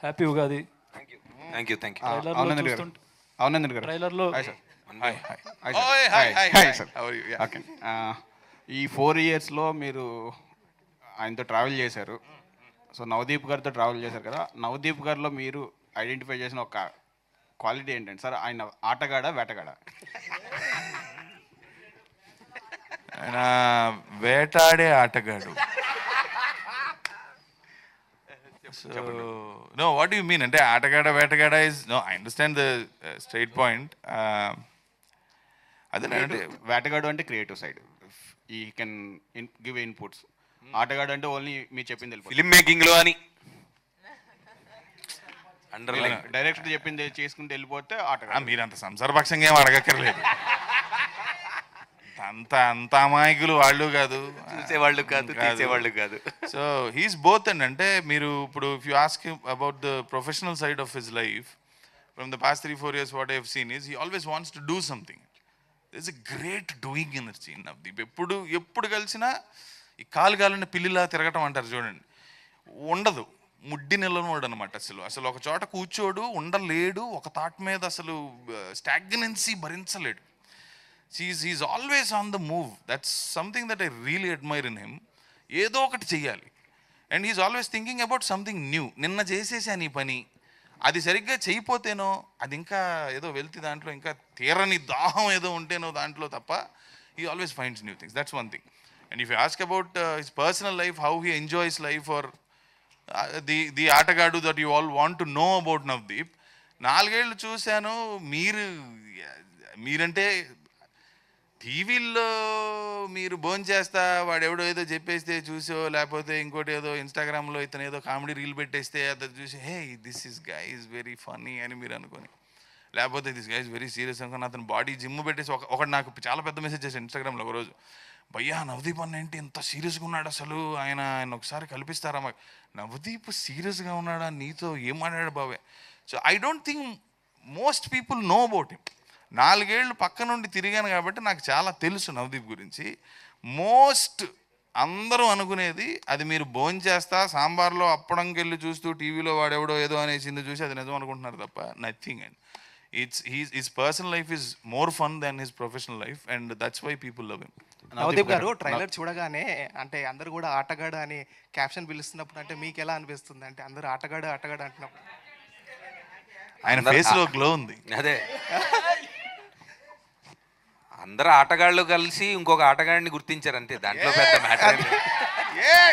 Happy Ugadi thank you thank you ట్రైలర్లో అవునందరి గారు చూస్తుంటే అవునందరి గారు ట్రైలర్లో hi sir hi hi hi Oh, sir hi, hi, hi hi. Sir How are you? Yeah. Okay ఈ ఫోర్ ఇయర్స్లో మీరు ఆయనతో ట్రావెల్ చేశారు సో నవదీప్ గారితో ట్రావెల్ చేశారు కదా నవదీప్ గారిలో మీరు ఐడెంటిఫై చేసిన ఒక క్వాలిటీ ఏంటంటే సార్ ఆయన ఆటగాడా వేటగాడా ఆయన వేటాడే ఆటగాడు so no what you mean అంటే ఆటగాడ వేటగాడ is no I understand the straight point అదే అంటే వేటగాడు అంటే creative side he can give inputs ఆటగాడు అంటే ఓన్లీ మీరు చెప్పింది వెళ్ళిపోతుంది ఫిలిం మేకింగ్ లో అని అండర్లైన్ డైరెక్ట్ చెప్పింది చేసుకుంటూ వెళ్ళిపోతే ఆ, ఆటగాడు మీరు అంత సంసారపక్షంగా ఏం అడగక్కర్లేదు అంత అంత అమాయకులు వాళ్ళు కాదు చూసేవాళ్ళు కాదు తీసేవాళ్ళు కాదు సో హీస్ బోత్ అండ్ అంటే మీరు ఇప్పుడు if you ask about the professional side of his life from the past three four years what I've seen is he always wants to do something is a great doing energy Navdeep ఎప్పుడు ఎప్పుడు కలిసినా ఈ కాలు కాలిన పిల్లిలా తిరగటం అంటారు చూడండి ఉండదు ముడ్డి నిలనోడు అనమాట అసలు అసలు ఒక చోట కూర్చోడు ఉండలేడు ఒక థాట్ మీద అసలు స్టాగ్నెన్సీ భరించలేడు he's he's always on the move that's something that I really admire in him ఏదో ఒకటి చెయ్యాలి and he's always thinking about something new నిన్న చేసేసాను ఈ పని అది సరిగ్గా చేయపోతేనో అది ఇంకా ఏదో వెళ్తే దాంట్లో ఇంకా తీరని దాహం ఏదో ఉంటేనో దాంట్లో తప్ప he always finds new things that's one thing and if you ask about his personal life how he enjoys life are the the ఆటగాడు that you all want to know about Navdeep నాలుగేళ్ళు చూశాను మీరు మీరంటే టీవీల్లో మీరు భోజనం చేస్తా వాడు ఎవడో ఏదో చెప్పేస్తే చూసో లేకపోతే ఇంకోటి ఏదో ఇన్స్టాగ్రామ్లో ఇతను ఏదో కామెడీ రీల్ పెట్టేస్తే అది చూసి hey this is guy is very funny అని మీరు అనుకొని లేకపోతే this guy is very serious అనుకుని అతను బాడీ జిమ్ పెట్టేసి ఒక ఒకటి నాకు చాలా పెద్ద మెసేజ్ చేశాను ఇన్స్టాగ్రామ్లో ఒకరోజు భయ్యా నవదీప్ అన్న ఏంటి ఎంత సీరియస్గా ఉన్నాడు అసలు ఆయన ఆయన ఒకసారి కల్పిస్తారా మాకు నవదీప్ సీరియస్గా ఉన్నాడా నీతో ఏం మాట్లాడాడు బాబాయ్ so I don't think most people know about him నాలుగేళ్ళు పక్క నుండి తిరిగాను కాబట్టి నాకు చాలా తెలుసు నవదీప్ గురించి మోస్ట్ అందరూ అనుకునేది అది మీరు భోజనం చేస్తా సాంబార్లో అప్పడంకి వెళ్ళి చూస్తూ టీవీలో వాడెవడో ఏదో అనేసింది చూసి అది నిజం అనుకుంటున్నారు తప్ప nothing and it's he's his personal life is more fun than his professional life and that's why people love him Navdeep garu trailer చూడగానే అంటే అందరూ కూడా ఆటగాడు అని క్యాప్షన్ పిలుస్తున్నప్పుడు అంటే మీకు ఎలా అనిపిస్తుంది అంటే అందరూ ఆటగాడు ఆటగాడు అంటున్నప్పుడు ఆయన అందరు- ఫేస్ లో గ్లో ఉంది అదే అందరు ఆటగాళ్ళు కలిసి ఇంకొక ఆటగాడిని గుర్తించారు అంతే దాంట్లో పెద్ద మ్యాటర్